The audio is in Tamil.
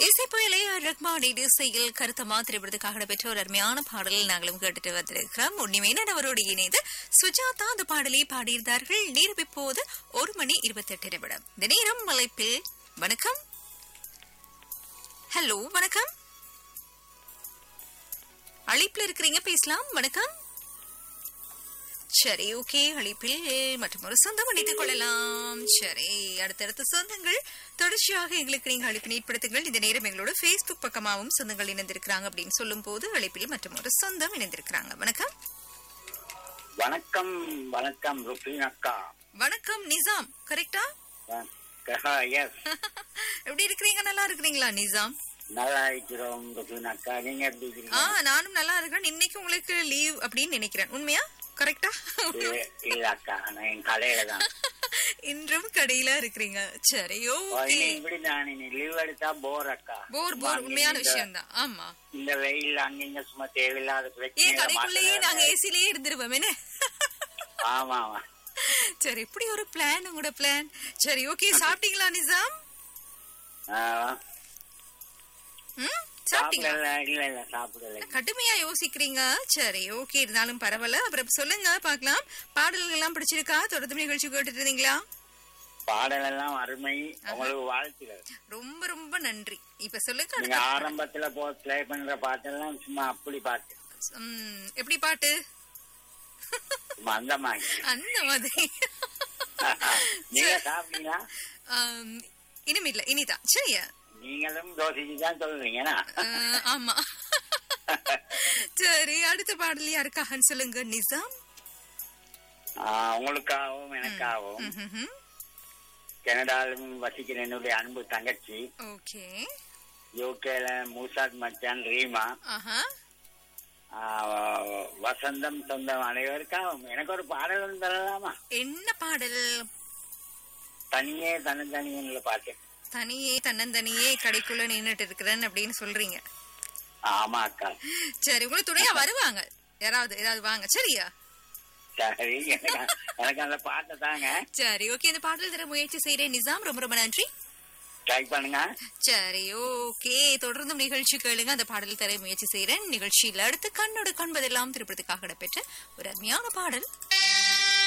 இசை புயலே ரஹ்மான் இசையில் கருத்தமா திரைப்படத்துக்காக பெற்ற ஒரு அருமையான பாடலில் நாங்களும் கேட்டுட்டு வந்திருக்கிறோம் உண்மையான அவரோடு இணைந்து சுஜாதா அந்த பாடலை பாடியிருந்தார்கள் நேரம் இப்போது ஒரு மணி இருபத்தெட்டு நிமிடம் இந்த நேரம் மலைப்பில் வணக்கம் ஹலோ வணக்கம் அழைப்புல இருக்கிறீங்க பேசலாம் வணக்கம் சரி ஓகே அழைப்பில் மற்றும் ஒரு சொந்தம் இணைத்துக் கொள்ளலாம் சரி அடுத்தடுத்த சொந்தங்கள் தொடர்ச்சியாக எங்களுக்கு நீங்க அழைப்பு ஏற்படுத்துங்கள் இந்த நேரம் எங்களோட Facebook பக்கமாகவும் சொந்தங்கள் இணைந்திருக்கிறாங்க அப்படின்னு சொல்லும் போது அழைப்பில் மற்றும் ஒரு சொந்தம் இணைந்திருக்கிறாங்க வணக்கம் வணக்கம் வணக்கம் ருக்லின் அக்கா வணக்கம் நிசாம் கரெக்டா எஸ் எப்படி இருக்கிறீங்க நல்லா இருக்கிறீங்களா நிசாம் நல்லா இருக்கிறோம் ருக்லின் அக்கா நீங்க எப்படி ஆ இருக்கீங்க நானும் நல்லா இருக்கேன் இன்னைக்கு உங்களுக்கு லீவ் அப்படின்னு நினைக்கிறேன் உண்மையா கரெக்டா இல்ல- இல்ல அக்கா நான் என் கடையில தான் இன்றும் கடையில இருக்கிறீங்க சரி ஓகே இப்படி நான் லீவ் எடுத்தா போர் அக்கா போர் சும்மா போர் அங்க உண்மையான இங்க- விஷயம் தான் ஆமா இந்த வெயில் அங்கங்க சும்மா தேவையில்லாத ஏன் பிரச்சனை கடைக்குள்ளேயே நாங்க ஏசிலேயே இருந்துருவோம் என்ன ஆமா ஆமா சரி இப்படி ஒரு பிளான் உங்களோட பிளான் சரி ஓகே சாப்பிட்டீங்களா நிசாம் ஆ, ம் சாப்பிட்டீங்களா சாப்பிடல இல்ல இல்ல சாப்பிடல கடுமையா யோசிக்கிறீங்க சரி ஓகே இருந்தாலும் பரவாயில்ல அப்புறம் சொல்லுங்க பார்க்கலாம் பாடல்கள் எல்லாம் பிடிச்சிருக்கா தொடர்ந்து நிகழ்ச்சி கேட்டுட்டு இருந்தீங்களா பாடல் எல்லாம் அருமை உங்களுக்கு வாழ்த்துகள் ரொம்ப ரொம்ப நன்றி இப்ப சொல்லுங்க நீங்க அடுத்த- ஆரம்பத்துல போ ப்ளே பண்ற பாட்டெல்லாம் சும்மா அப்படி பாட்டு ம், எப்படி பாட்டு சும்மா அந்த மாதிரி அந்த மாதிரி நீங்க சாப்பிட்டீங்களா ஆம், இனிமில்ல இனிதான் சரியா நீங்களும் தோசைக்கு தான் சொல்றீங்கன்னா அஹ், ஆமா சரி அடுத்த பாடல் யாருக்காகன்னு சொல்லுங்க நிசாம் ஆஹ் உங்களுக்காகவும் எனக்காகவும் ம்ஹும். கனடாலும் வசிக்கிற என்னுடைய அன்பு தங்கச்சி ஓகே யூகேல மூசாத் மச்சான் ரீமா ஆஹா ஆஹ் வசந்தம் சொந்தம் அனைவருக்காகவும் எனக்கு ஒரு பாடல் ஒன்று தரலாமா என்ன பாடல் தனியே தன்னந்தனியன்ல பாட்டு தனியே தன்னந்தனியே கடைக்குள்ள நின்னுட்டு இருக்கிறேன் அப்படின்னு சொல்றீங்க ஆமா அக்கா சரி உங்களுக்கு துணையா வருவாங்க யாராவது ஏதாவது வாங்க சரியா சரி எனக்கு எனக்கு அந்த பாட்டை தாங்க சரி ஓகே இந்த பாடல் தர முயற்சி செய்யறேன் நிசாம் ரொம்ப ரொம்ப நன்றி ட்ரை பண்ணுங்க சரி ஓகே தொடர்ந்தும் நிகழ்ச்சி கேளுங்க அந்த பாடல் தர முயற்சி செய்யறேன் நிகழ்ச்சியில் அடுத்து கண்ணோடு காண்பதெல்லாம் திருப்பத்துக்காக இடம்பெற்ற ஒரு அருமையான பாடல்